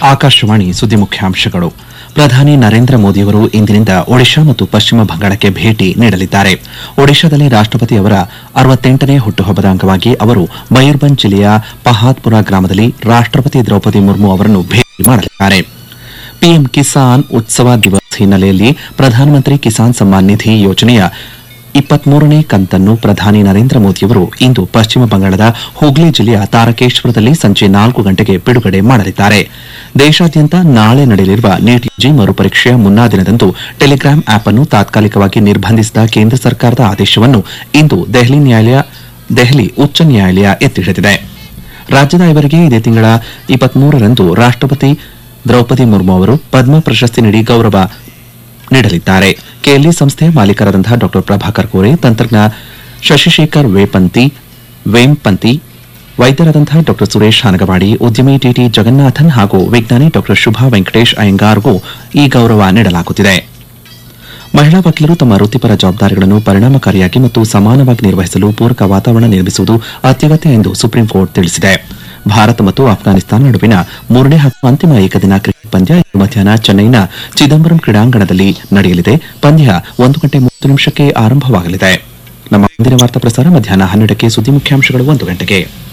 ಆಕಾಶವಾಣಿ ಸುದ್ದಿ ಮುಖ್ಯಾಂಶಗಳು ಪ್ರಧಾನಿ ನರೇಂದ್ರ ಮೋದಿಯವರು ಇಂದಿನಿಂದ ಒಡಿಶಾ ಮತ್ತು ಪಶ್ಚಿಮ ಬಂಗಾಳಕ್ಕೆ ಭೇಟಿ ನೀಡಲಿದ್ದಾರೆ ಒಡಿಶಾದಲ್ಲಿ ರಾಷ್ಟಪತಿ ಅವರ ಅರವತ್ತೆಂಟನೇ ಹುಟ್ಟುಹಬ್ಬದ ಅಂಗವಾಗಿ ಅವರು ಮಯೂರ್ಭಂಜ್ ಜಿಲ್ಲೆಯ ಪಹಾದ್ಪುರ ಗ್ರಾಮದಲ್ಲಿ ರಾಷ್ಟಪತಿ ದ್ರೌಪದಿ ಮುರ್ಮು ಅವರನ್ನು ಭೇಟಿ ಮಾಡಲಿದ್ದಾರೆ ಪಿಎಂ ಕಿಸಾನ್ ಉತ್ಸವ ದಿವಸ್ ಹಿನ್ನೆಲೆಯಲ್ಲಿ ಪ್ರಧಾನಮಂತ್ರಿ ಕಿಸಾನ್ ಸಮ್ಮಾನ್ ನಿಧಿ ಯೋಜನೆಯ ಇಪ್ಪತ್ಮೂರನೇ ಕಂತನ್ನು ಪ್ರಧಾನಿ ನರೇಂದ್ರ ಮೋದಿಯವರು ಇಂದು ಪಶ್ಚಿಮ ಬಂಗಾಳದ ಹುಗ್ಲಿ ಜಿಲ್ಲೆಯ ತಾರಕೇಶ್ವರದಲ್ಲಿ ಸಂಜೆ ನಾಲ್ಕು ಗಂಟೆಗೆ ಬಿಡುಗಡೆ ಮಾಡಲಿದ್ದಾರೆ ದೇಶಾದ್ಯಂತ ನಾಳೆ ನಡೆಯಲಿರುವ ನೀಟ್ ಯುಜಿ ಮರುಪರೀಕ್ಷೆಯ ಮುನ್ನಾ ದಿನದಂದು ಟೆಲಿಗ್ರಾಮ್ ಆಪ್ ಅನ್ನು ತಾತ್ಕಾಲಿಕವಾಗಿ ನಿರ್ಬಂಧಿಸಿದ ಕೇಂದ್ರ ಸರ್ಕಾರದ ಆದೇಶವನ್ನು ಇಂದು ದೆಹಲಿ ನ್ಯಾಯಾಲಯ ದೆಹಲಿ ಉಚ್ಚ ನ್ಯಾಯಾಲಯ ಎತ್ತಿಹಿಡಿದಿದೆ ರಾಜ್ಯದ ಐವರಿಗೆ ಇದೇ ತಿಂಗಳ ಇಪ್ಪತ್ಮೂರರಂದು ರಾಷ್ಟಪತಿ ದ್ರೌಪದಿ ಮುರ್ಮು ಅವರು ಪದ್ಮ ಪ್ರಶಸ್ತಿ ನೀಡಿ ಗೌರವ ನೀಡಲಿದ್ದಾರೆ ಕೆಎಲ್ಇ ಸಂಸ್ಥೆಯ ಮಾಲೀಕರಾದಂತಹ ಡಾ ಪ್ರಭಾಕರ್ ಕೋರೆ ತಂತ್ರಜ್ಞ ಶಶಿಶೇಖರ್ ವೇಪಂತಿ ವೇಂಪಂತಿ ವೈದ್ಯರಾದಂತಹ ಡಾ ಸುರೇಶ್ ಹಾನಗವಾಡಿ ಉದ್ಯಮಿ ಟಿಟಿ ಜಗನ್ನಾಥನ್ ಹಾಗೂ ವಿಜ್ಞಾನಿ ಡಾ ಶುಭಾ ವೆಂಕಟೇಶ್ ಅಯ್ಯಂಗಾರ್ಗೂ ಈ ಗೌರವ ನೀಡಲಾಗುತ್ತಿದೆ ಮಹಿಳಾ ವಕೀಲರು ತಮ್ಮ ವೃತ್ತಿಪರ ಜವಾಬ್ದಾರಿಗಳನ್ನು ಪರಿಣಾಮಕಾರಿಯಾಗಿ ಮತ್ತು ಸಮಾನವಾಗಿ ನಿರ್ವಹಿಸಲು ಪೂರಕ ವಾತಾವರಣ ನಿರ್ಮಿಸುವುದು ಅತ್ಯಗತ್ಯ ಎಂದು ಸುಪ್ರೀಂ ಕೋರ್ಟ್ ತಿಳಿಸಿದೆ ಭಾರತ ಮತ್ತು ಅಫ್ಘಾನಿಸ್ತಾನ ನಡುವಿನ ಮೂರನೇ ಹಾಗೂ ಅಂತಿಮ ಏಕದಿನ ಕ್ರಿಕೆಟ್ ಪಂದ್ಯ ಇಂದು ಮಧ್ಯಾಹ್ನ ಚೆನ್ನೈನ ಚಿದಂಬರಂ ಕ್ರೀಡಾಂಗಣದಲ್ಲಿ ನಡೆಯಲಿದೆ ಪಂದ್ಯ ಒಂದು ಗಂಟೆ ಮೂವತ್ತು ನಿಮಿಷಕ್ಕೆ ಆರಂಭವಾಗಲಿದೆ ನಮ್ಮ ಮುಂದಿನ ವಾರ್ತಾ ಪ್ರಸಾರ ಮಧ್ಯಾಹ್ನ ಹನ್ನೆರಡಕ್ಕೆ ಸುದ್ದಿ ಮುಖ್ಯಾಂಶಗಳು ಒಂದು ಗಂಟೆಗೆ